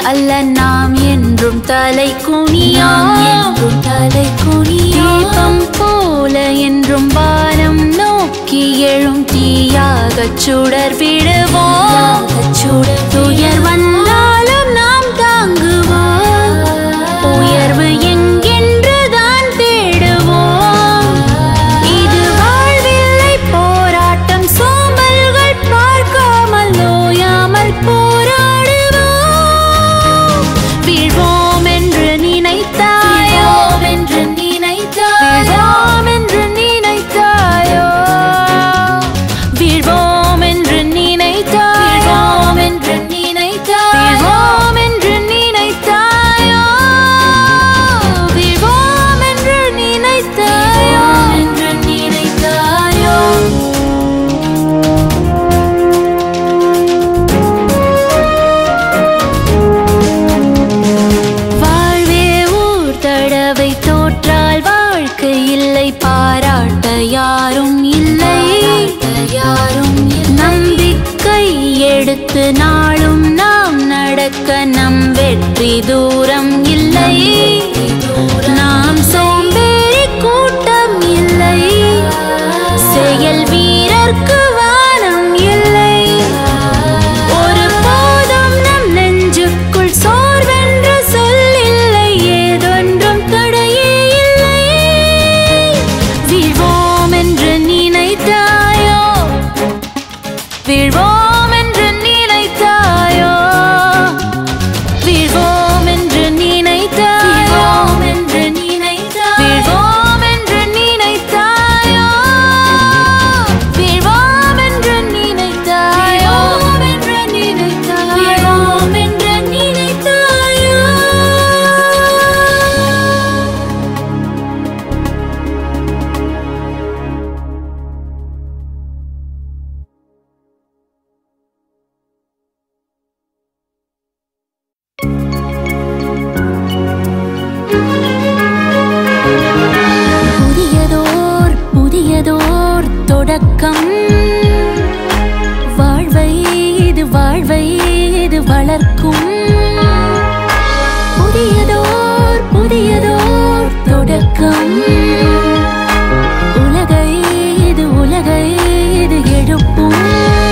அல்ல நாம் என்றும் தலை குனியோம் என்றும் தலை குனியோம் தீபம் போல என்றும் வானம் நோக்கி எழும் தீயாகச் சுடர் விடுவோம் சுடர் துயர் வந்தாலும் நாம் தாங்குவோம் உயர்வு எங்கென்றுதான் தேடுவோம் இது வாழ்வில்லை போராட்டம் சோம்பல்கள் பார்க்காமல் நோயாமல் போராடுவோம் வீழ்வோம் என்று நினைத்தாயோ என்று நினைத்தாயோ என்று நினைத்தாயோ வீழ்வோம் என்று நினைத்தாயோ என்று நினைத்தாயோ என்று நினைத்தாயோ வீழ்வோம் என்று நினைத்தாயோ என்று நினைத்தாயோ வாழ்வே ஊர் தடவை தோற்றால் வாழ்க்கை இல்லை பாராட்ட யாரும் இல்லை யாரும் நம்பிக்கை எடுத்து நாளும் நாம் நடக்க நம் வெற்றி தூரம் இல்லை நாம் சோம்பேறி கூட்டம் இல்லை செயல் வீரர்க்கு வானம் இல்லை ஒரு போதும் நம் நெஞ்சுக்குள் சோர்வென்ற சொல் இல்லை ஏதொன்றும் தடையே இல்லை வீழ்வோம் என்று நினைத்தாயோ வீழ்வோம் என்று நினைத்தாயோ வீழ்வோம் என்று நினைத்தாயோ என்று நினைத்தாயோ வீழ்வோம் என்று நினைத்தாயோ வீழ்வோம் என்று நினைத்தாயோ என்று நினைத்தாயோ வீழ்வோம் என்று நினைத்தாயோ புதியதோர் புதியதோர் தொடக்கம் வாழ்வை இது வாழ்வை இது வளர்க்கும் புதியதோர் புதியதோர் தொடக்கம் உலகை இது உலகை இது எழுப்பும்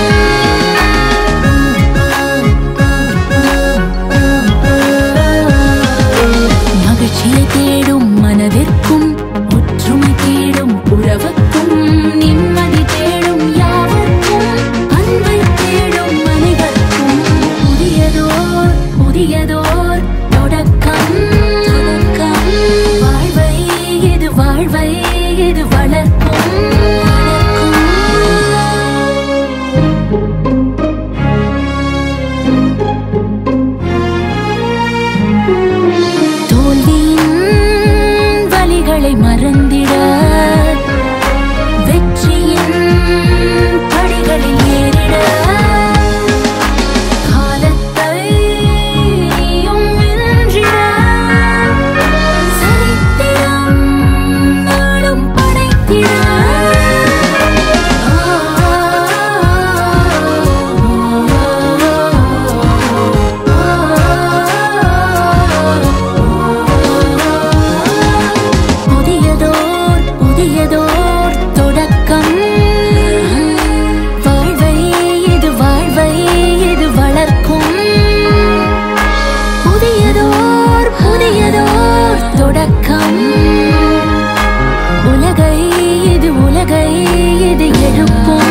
மகிழ்ச்சியை தேடும் மனதிற்கும் ஒற்றுமை தேடும் உறவுக்கும் நிம்மதி தேடும் யாவர்க்கும் அன்பை தேடும் மனிதர்க்கும் புதியதோர் புதியதோர் தொடக்கம் தொடக்கம் வாழ்வை இது வாழ்வை இது வளர்க்கும் தோல்வியின் வலிகளை மறந்திட வெற்றியின் படிகளில் ஏறிட காலத்தையும் வென்றிட சரித்திரம் நாளும் படைத்திட புதியதோர் புதியதோர் தொடக்கம் வாழ்வை இது வாழ்வை இது வளர்க்கும் புதியதோர் புதியதோர் தொடக்கம் உலகை இது உலகை இது எழுப்பும்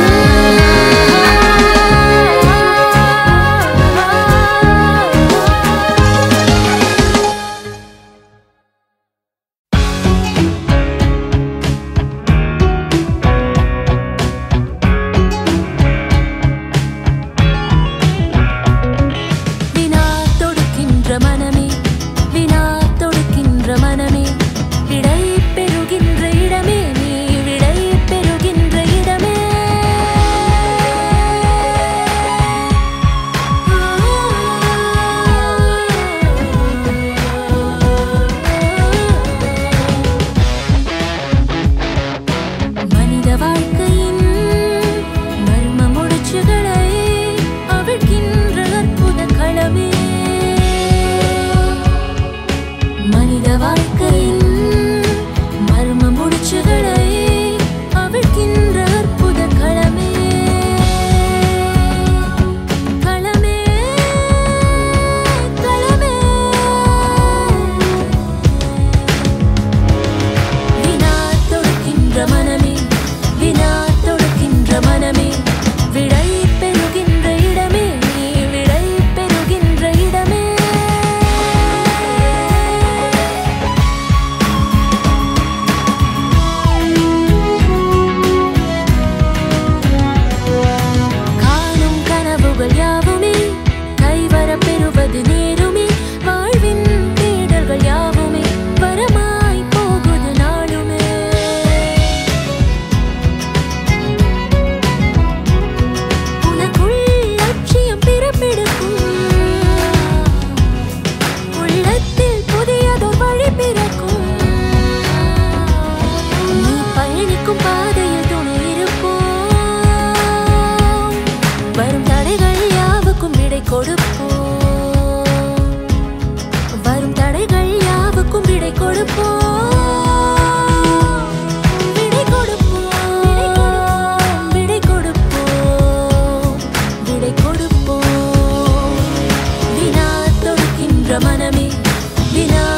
வினா தொடுக்கின்ற மனமே வினா தொடுக்கின்ற மனமே விடை பெறுகின்ற இடமே நீ விடை பெறுகின்ற இடமே மனித வாழ்க்கையின் மர்ம முடிச்சுகளை அவிழ்க்கின்ற அற்புத களமே மனமே வினா